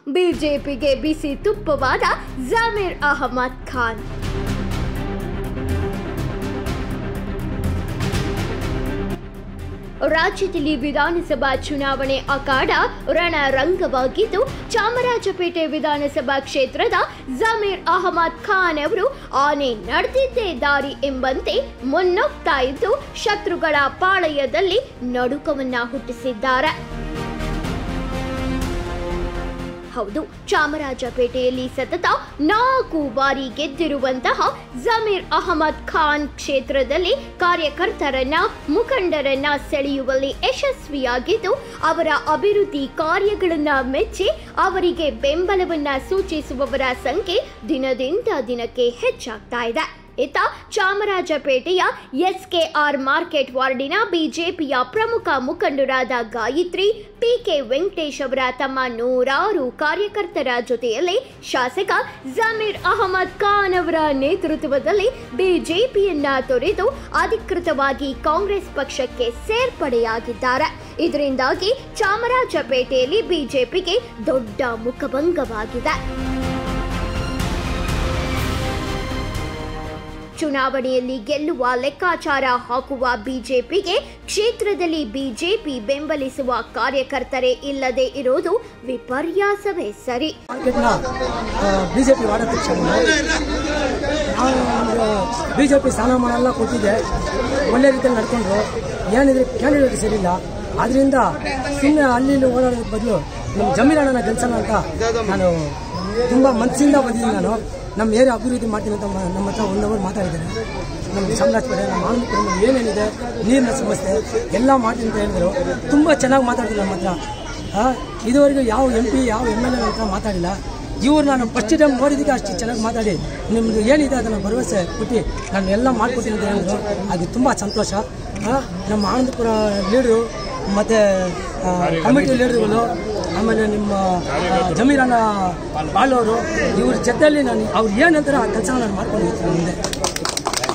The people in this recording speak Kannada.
ಬಿಜೆಪಿಗೆ ಬಿಸಿ ತುಪ್ಪವಾದ ಜಮೀರ್ ಅಹಮದ್ ಖಾನ್ ರಾಜ್ಯದಲ್ಲಿ ವಿಧಾನಸಭಾ ಚುನಾವಣೆ ಅಖಾಡ ರಣರಂಗವಾಗಿದ್ದು ಚಾಮರಾಜಪೇಟೆ ವಿಧಾನಸಭಾ ಕ್ಷೇತ್ರದ ಜಮೀರ್ ಅಹಮದ್ ಖಾನ್ ಅವರು ಆನೆ ನಡೆದಿದ್ದೇ ದಾರಿ ಎಂಬಂತೆ ಮುನ್ನುಗ್ತಾ ಇದ್ದು ಶತ್ರುಗಳ ಪಾಳಯದಲ್ಲಿ ನಡುಕವನ್ನ ಹುಟ್ಟಿಸಿದ್ದಾರೆ ಹೌದು ಚಾಮರಾಜಪೇಟೆಯಲ್ಲಿ ಸತತ ನಾಲ್ಕು ಬಾರಿ ಗೆದ್ದಿರುವಂತಹ ಜಮೀರ್ ಅಹಮದ್ ಖಾನ್ ಕ್ಷೇತ್ರದಲ್ಲಿ ಕಾರ್ಯಕರ್ತರನ್ನ ಮುಖಂಡರನ್ನ ಸೆಳೆಯುವಲ್ಲಿ ಯಶಸ್ವಿಯಾಗಿದ್ದು ಅವರ ಅಭಿವೃದ್ಧಿ ಕಾರ್ಯಗಳನ್ನ ಮೆಚ್ಚಿ ಅವರಿಗೆ ಬೆಂಬಲವನ್ನ ಸೂಚಿಸುವವರ ಸಂಖ್ಯೆ ದಿನದಿಂದ ದಿನಕ್ಕೆ ಹೆಚ್ಚಾಗ್ತಾ ಇದೆ ಇತ್ತ ಚಾಮರಾಜಪೇಟೆಯ ಎಸ್ಕೆಆರ್ ಮಾರ್ಕೆಟ್ ವಾರ್ಡಿನ ಬಿಜೆಪಿಯ ಪ್ರಮುಖ ಮುಖಂಡರಾದ ಗಾಯತ್ರಿ ಪಿಕೆ ವೆಂಕಟೇಶ್ ಅವರ ತಮ್ಮ ನೂರಾರು ಕಾರ್ಯಕರ್ತರ ಜೊತೆಯಲ್ಲಿ ಶಾಸಕ ಜಮೀರ್ ಅಹಮದ್ ಖಾನ್ ಅವರ ನೇತೃತ್ವದಲ್ಲಿ ಬಿಜೆಪಿಯನ್ನ ತೊರೆದು ಅಧಿಕೃತವಾಗಿ ಕಾಂಗ್ರೆಸ್ ಪಕ್ಷಕ್ಕೆ ಸೇರ್ಪಡೆಯಾಗಿದ್ದಾರೆ ಇದರಿಂದಾಗಿ ಚಾಮರಾಜಪೇಟೆಯಲ್ಲಿ ಬಿಜೆಪಿಗೆ ದೊಡ್ಡ ಮುಖಭಂಗವಾಗಿದೆ ಚುನಾವಣೆಯಲ್ಲಿ ಗೆಲ್ಲುವ ಲೆಕ್ಕಾಚಾರ ಹಾಕುವ ಬಿಜೆಪಿಗೆ ಕ್ಷೇತ್ರದಲ್ಲಿ ಬಿಜೆಪಿ ಬೆಂಬಲಿಸುವ ಕಾರ್ಯಕರ್ತರೇ ಇಲ್ಲದೆ ಇರುವುದು ವಿಪರ್ಯಾಸವೇ ಸರಿ ಮಾರ್ಕೆಟ್ನ ಬಿ ಜೆ ಪಿ ವಾರ್ಡಾಧ್ಯಕ್ಷ ನಾವು ಬಿ ಜೆ ಪಿ ಸ್ಥಾನಮಾನ ಎಲ್ಲ ಕೊಟ್ಟಿದ್ದೆ ಒಳ್ಳೆ ರೀತಿಯಲ್ಲಿ ನಡ್ಕೊಂಡ್ರು ಏನಿದ್ರೆ ಕ್ಯಾಂಡಿಡೇಟ್ ಸರಿಯಿಲ್ಲ ಆದ್ರಿಂದ ಸುಮ್ಮನೆ ಅಲ್ಲಿ ಇಲ್ಲಿ ಓಡಾಡೋದ್ರ ಬದಲು ನಮ್ಮ ಜಮೀರಣ್ಣನ ಗೆಲ್ಸೋಣ ಅಂತ ನಾನು ತುಂಬ ಮನಸ್ಸಿಂದ ಬಂದಿದ್ದೀನಿ ನಾನು ನಮ್ಮ ಏರಿಯಾ ಅಭಿವೃದ್ಧಿ ಮಾಡ್ತೀನಿ ಅಂತ ಮ- ನಮ್ಮ ಹತ್ರ ಒನ್ ಅವರ್ ಮಾತಾಡಿದ್ದಾರೆ ನಮ್ಮ ಚಾಮರಾಜಪೇಟೆ ನಮ್ಮ ಆನಂದಪುರದಲ್ಲಿ ಏನೇನಿದೆ ನೀರಿನ ಸಮಸ್ಯೆ ಎಲ್ಲ ಮಾಡ್ತೀನಿ ಅಂತ ಹೇಳಿದ್ರು ತುಂಬ ಚೆನ್ನಾಗಿ ಮಾತಾಡಿದ್ರು ನಮ್ಮ ಹತ್ರ ಆ, ಇದುವರೆಗೂ ಯಾವ ಎಂ ಪಿ ಯಾವ ಎಮ್ ಎಲ್ ಎ ಹತ್ರ ಮಾತಾಡಿಲ್ಲ ಇವ್ರು ನಾನು ಫಸ್ಟ್ ಟೈಮ್ ನೋಡಿದ್ದಕ್ಕೆ ಅಷ್ಟು ಚೆನ್ನಾಗಿ ಮಾತಾಡಿ ನಿಮ್ದು ಏನಿದೆ ಅದನ್ನು ಭರವಸೆ ಕೊಟ್ಟು ನಾನು ಎಲ್ಲ ಮಾಡ್ಕೊಡ್ತೀನಿ ಅಂತ ಹೇಳಿದ್ರು ಅದು ತುಂಬ ಸಂತೋಷ ಆ, ನಮ್ಮ ಆನಂದಪುರ ಲೀಡ್ರು ಮತ್ತು ಕಮಿಟಿ ಲೀಡರ್ಗಳು ಆಮೇಲೆ ನಿಮ್ಮ ಆ, ಜಮೀರಣ್ಣ ಬಾಳೋರು ಇವ್ರ ಜೊತೆಯಲ್ಲಿ ನಾನು ಅವ್ರು ಏನು ಹೇಳ್ತಾರೆ ಆ ಕೆಲಸ ನಾನು ಮಾಡ್ಕೊಂಡು ಹೋಗ್ತೀನಿ ಮುಂದೆ